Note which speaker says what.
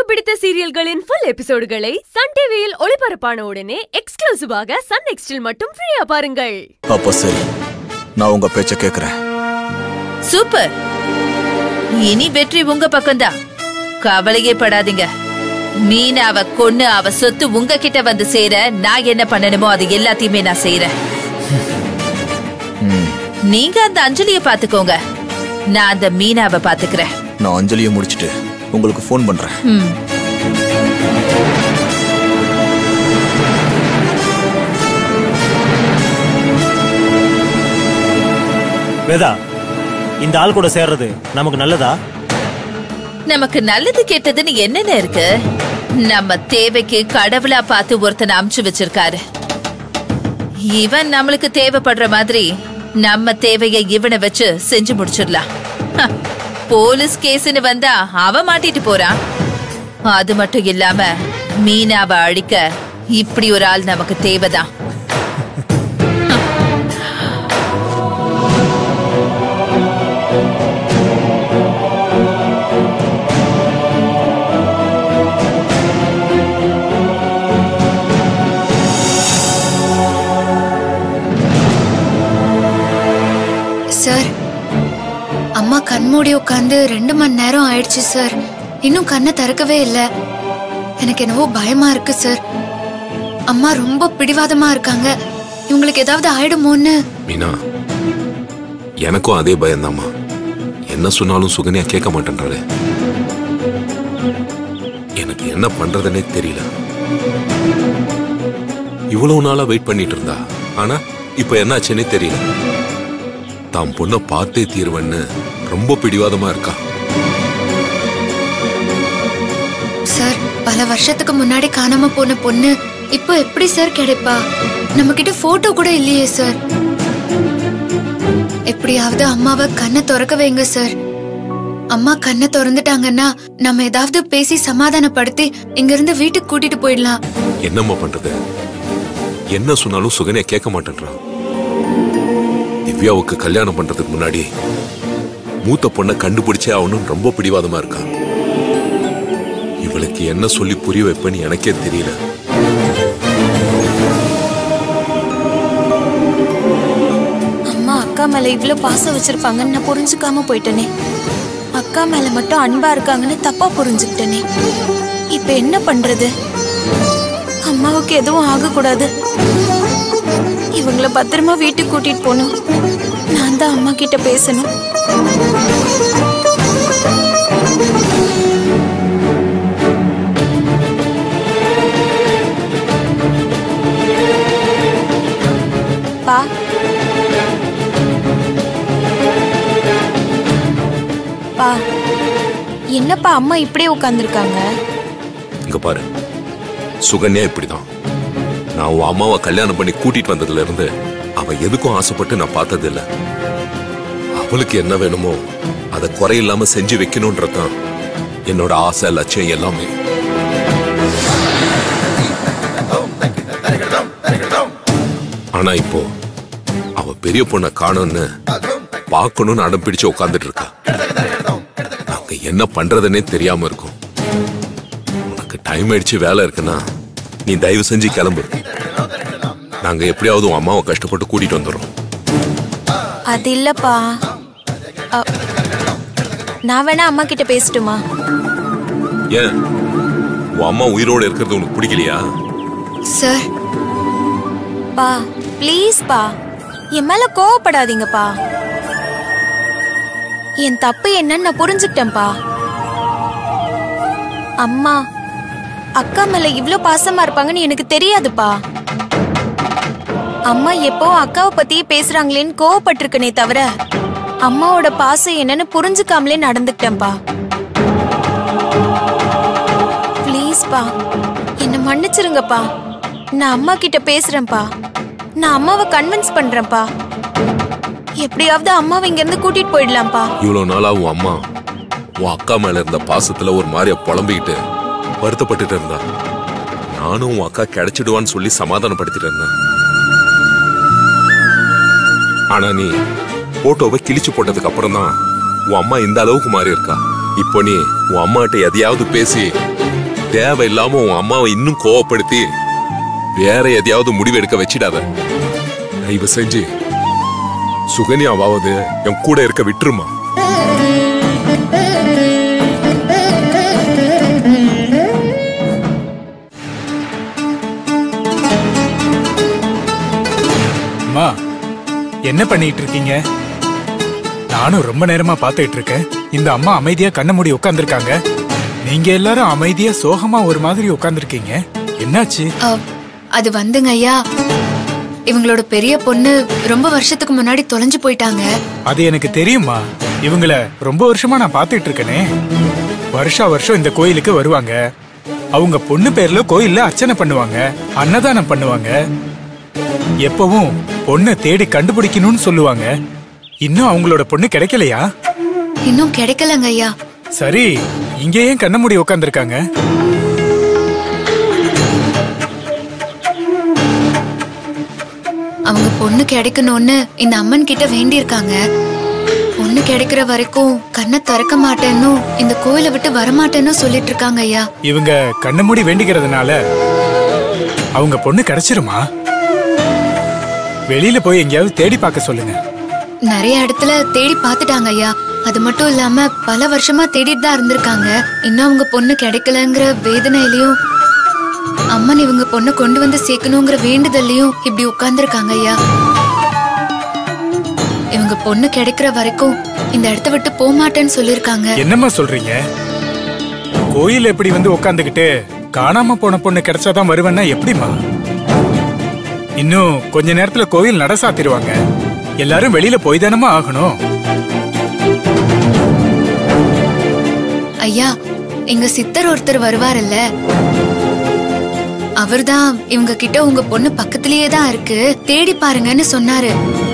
Speaker 1: பிடித்த சீரியல்களின் full எபிசோடுகளை Sun டிவியில் ஒளிபரப்பான உடனே எக்ஸ்க்ளூசிவாக சன் நெக்ஸ்டில் மட்டும் ஃப்ரீயா பாருங்கள்
Speaker 2: அப்ப சரி நான் உங்க பேச்ச கேக்குறேன்
Speaker 3: சூப்பர் இனி வெற்றி உங்க பக்கம்தான் கவலையே படாதீங்க மீனாவ கொன்னு அவ சொத்து உங்ககிட்ட வந்து சேர நான் என்ன பண்ணணுமோ அது எல்லாத்தையுமே நான் செய்யறேன் நீங்க அந்த அஞ்சலிய பாத்துக்கோங்க நான் அந்த மீனாவை பாத்துக்கிறேன்
Speaker 2: நான் அஞ்சலியை முடிச்சிட்டு உங்களுக்கு ஃபோன் பண்றேன்
Speaker 3: ம்.
Speaker 4: வேதா இந்த ஆள் கூட சேர்றது நமக்கு நல்லதா
Speaker 3: நமக்கு நல்லது கெட்டதுன்னு என்னென்ன இருக்கு நம்ம தேவைக்கு கடவுளா பார்த்து ஒருத்தனை அமுச்சு வச்சிருக்காரு இவன் நம்மளுக்கு தேவைப்படுற மாதிரி நம்ம தேவைய இவனை வச்சு செஞ்சு முடிச்சிடலாம் ஹ, போலீஸ் கேஸ்னு வந்தா அவன் மாட்டிட்டு போறான் அது மட்டும் இல்லாம மீனாவை அழிக்க இப்படி ஒரு ஆள் நமக்கு தேவைதான்
Speaker 5: சார் அம்மா கண்மூடி உட்காந்து ரெண்டு மணி நேரம் ஆயிடுச்சு சார் இன்னும் கண்ணை திறக்கவே இல்லை எனக்கு என்னவோ பயமா இருக்கு சார் அம்மா ரொம்ப பிடிவாதமா இருக்காங்க இவங்களுக்கு ஏதாவது ஆயிடுமோன்னு
Speaker 6: மீனா எனக்கும் அதே பயம்தாம்மா என்ன சொன்னாலும் சுகன்யா கேட்க மாட்டேன்றாரு எனக்கு என்ன பண்றதுன்னே தெரியல இவ்வளவு நாளா வெயிட் பண்ணிட்டு இருந்தா ஆனா இப்ப என்னாச்சுன்னே தெரியல தாம் பொண்ணை பார்த்தே தீர்வன்னு ரொம்ப பிடிவாதமா இருக்கா
Speaker 5: சார் பல வருஷத்துக்கு முன்னாடி காணாம போன பொண்ணு இப்போ எப்படி சார் கிடைப்பா நம்ம கிட்ட போட்டோ கூட இல்லையே சார் எப்படியாவது அம்மாவை கண்ணை திறக்க வைங்க சார் அம்மா கண்ணை திறந்துட்டாங்கன்னா நம்ம ஏதாவது பேசி சமாதானப்படுத்தி இங்க இருந்து வீட்டுக்கு கூட்டிட்டு போயிடலாம்
Speaker 6: என்னம்மா பண்றது என்ன சொன்னாலும் சுகன்யா கேட்க மாட்டேன்றா திவ்யாவுக்கு கல்யாணம் பண்றதுக்கு முன்னாடி மூத்த பொண்ணை கண்டுபிடிச்சே ஆகணும்னு ரொம்ப பிடிவாதமா இருக்கா இவளுக்கு என்ன சொல்லி புரிய வைப்பேன்னு எனக்கே தெரியல
Speaker 7: அம்மா அக்கா மேல இவ்ளோ பாசம் வச்சிருப்பாங்கன்னு நான் புரிஞ்சுக்காம போயிட்டேனே அக்கா மேல மட்டும் அன்பா இருக்காங்கன்னு தப்பா புரிஞ்சுக்கிட்டேனே இப்ப என்ன பண்றது அம்மாவுக்கு எதுவும் ஆகக்கூடாது இவங்கள பத்திரமா வீட்டுக்கு கூட்டிட்டு போகணும் நான் தான் அம்மா கிட்ட பேசணும் பா பா என்னப்பா அம்மா இப்படியே உட்காந்துருக்காங்க
Speaker 6: இங்க பாரு சுகன்யா இப்படிதான் நான் உன் அம்மாவை கல்யாணம் பண்ணி கூட்டிட்டு வந்ததுல இருந்து அவ எதுக்கும் ஆசைப்பட்டு நான் பார்த்தது இல்ல அவளுக்கு என்ன வேணுமோ அதை குறையில்லாம செஞ்சு வைக்கணும்ன்றதுதான் என்னோட ஆசை லட்சியம் எல்லாமே ஆனா இப்போ அவ பெரிய பொண்ணை காணும்னு பார்க்கணும்னு அடம் பிடிச்சு உட்கார்ந்துட்டு இருக்கா நாங்க என்ன பண்றதுன்னே தெரியாம இருக்கும் உனக்கு டைம் ஆயிடுச்சு வேலை இருக்குன்னா நீ தயவு செஞ்சு கிளம்பு நாங்க எப்படியாவது உன் அம்மாவை கஷ்டப்பட்டு கூட்டிட்டு வந்துடுறோம்
Speaker 7: அது இல்லப்பா அ, நான் வேணா அம்மா கிட்ட பேசட்டுமா
Speaker 6: ஏன் உன் அம்மா உயிரோட இருக்கிறது உனக்கு பிடிக்கலையா
Speaker 5: சார்
Speaker 7: பா ப்ளீஸ் பா என் மேல கோவப்படாதீங்கப்பா என் தப்பு என்னன்னு நான் புரிஞ்சுக்கிட்டேன்ப்பா அம்மா அக்கா மேல இவ்ளோ பாசமா இருப்பாங்கன்னு எனக்கு தெரியாதுப்பா அம்மா எப்போ அக்காவை பத்தியே பேசுறாங்களேன்னு கோவப்பட்டிருக்கனே தவிர அம்மாவோட பாசம் என்னன்னு புரிஞ்சுக்காமலே நடந்துக்கிட்டேன்ப்பா ப்ளீஸ்ப்பா என்னை மன்னிச்சிருங்கப்பா நான் அம்மா கிட்ட பேசுறேன்ப்பா நான் அம்மாவை கன்வின்ஸ் பண்றேன்ப்பா எப்படியாவது அம்மாவை இங்க இருந்து கூட்டிட்டு போயிடலாம்ப்பா
Speaker 6: இவ்வளவு நாளா உன் அம்மா உன் அக்கா மேல இருந்த பாசத்துல ஒரு மாதிரியா புலம்பிக்கிட்டு வருத்தப்பட்டுட்டு இருந்தா நானும் உன் அக்கா கிடைச்சிடுவான்னு சொல்லி சமாதானப்படுத்திட்டு இருந்தேன் ஆனா நீ போட்டோவை கிழிச்சு போட்டதுக்கு அப்புறம் தான் உன் அம்மா இந்த அளவுக்கு மாறி இருக்கா இப்போ நீ உன் அம்மாட்ட எதையாவது பேசி தேவையில்லாம உன் அம்மாவை இன்னும் கோவப்படுத்தி வேற எதையாவது முடிவெடுக்க வச்சிடாத தயவு செஞ்சு சுகன்யாவாவது என் கூட இருக்க விட்டுருமா
Speaker 8: அம்மா என்ன பண்ணிட்டு இருக்கீங்க நானும் ரொம்ப நேரமா பார்த்துட்டு இருக்கேன் இந்த அம்மா அமைதியா கண்ண மூடி உட்கார்ந்திருக்காங்க நீங்க எல்லாரும் அமைதியா சோகமா ஒரு மாதிரி உட்கார்ந்திருக்கீங்க என்னாச்சு
Speaker 5: அ, அது வந்துங்க ஐயா இவங்களோட பெரிய பொண்ணு ரொம்ப வருஷத்துக்கு முன்னாடி தொலைஞ்சு போயிட்டாங்க
Speaker 8: அது எனக்கு தெரியுமா இவங்கள ரொம்ப வருஷமா நான் பார்த்துட்டு இருக்கேனே வருஷா வருஷம் இந்த கோயிலுக்கு வருவாங்க அவங்க பொண்ணு பேர்ல கோயில்ல அர்ச்சனை பண்ணுவாங்க அன்னதானம் பண்ணுவாங்க எப்பவும் பொண்ணை தேடி கண்டுபிடிக்கணும்னு சொல்லுவாங்க இன்னும் அவங்களோட பொண்ணு கிடைக்கலையா
Speaker 5: இன்னும் கிடைக்கலங்க ஐயா
Speaker 8: சரி இங்க ஏன் கண்ண மூடி உட்காந்துருக்காங்க
Speaker 5: அவங்க பொண்ணு கிடைக்கணும்னு இந்த அம்மன் கிட்ட வேண்டியிருக்காங்க பொண்ணு கிடைக்கிற வரைக்கும் கண்ணை திறக்க மாட்டேன்னு இந்த கோயிலை விட்டு வரமாட்டேன்னு சொல்லிட்டு இருக்காங்க ஐயா
Speaker 8: இவங்க கண்ண மூடி வேண்டிக்கிறதுனால அவங்க பொண்ணு கிடைச்சிருமா வெளியில போய் எங்கேயாவது தேடி பார்க்க சொல்லுங்க
Speaker 5: நிறைய இடத்துல தேடி பார்த்துட்டாங்க ஐயா அது மட்டும் இல்லாம பல வருஷமா தேடிட்டு தான் இருந்திருக்காங்க இன்னும் அவங்க பொண்ணு கிடைக்கலங்கிற வேதனையிலயும் அம்மன் இவங்க பொண்ணை கொண்டு வந்து சேர்க்கணுங்கிற வேண்டுதல்லையும் இப்படி உட்கார்ந்துருக்காங்க ஐயா இவங்க பொண்ணு கிடைக்கிற வரைக்கும் இந்த இடத்த விட்டு போக மாட்டேன்னு சொல்லியிருக்காங்க
Speaker 8: என்னம்மா சொல்றீங்க கோயில் எப்படி வந்து உட்காந்துக்கிட்டு காணாம போன பொண்ணு கிடைச்சாதான் வருவேன்னா எப்படிம்மா இன்னும் கொஞ்ச நேரத்துல கோயில் நட சாத்திருவாங்க எல்லாரும் வெளியில போய் தானமா ஆகணும்
Speaker 5: ஐயா எங்க சித்தர் ஒருத்தர் வருவாருல்ல அவர்தான் இவங்க கிட்ட உங்க பொண்ணு பக்கத்திலேயே தான் இருக்கு தேடி பாருங்கன்னு சொன்னாரு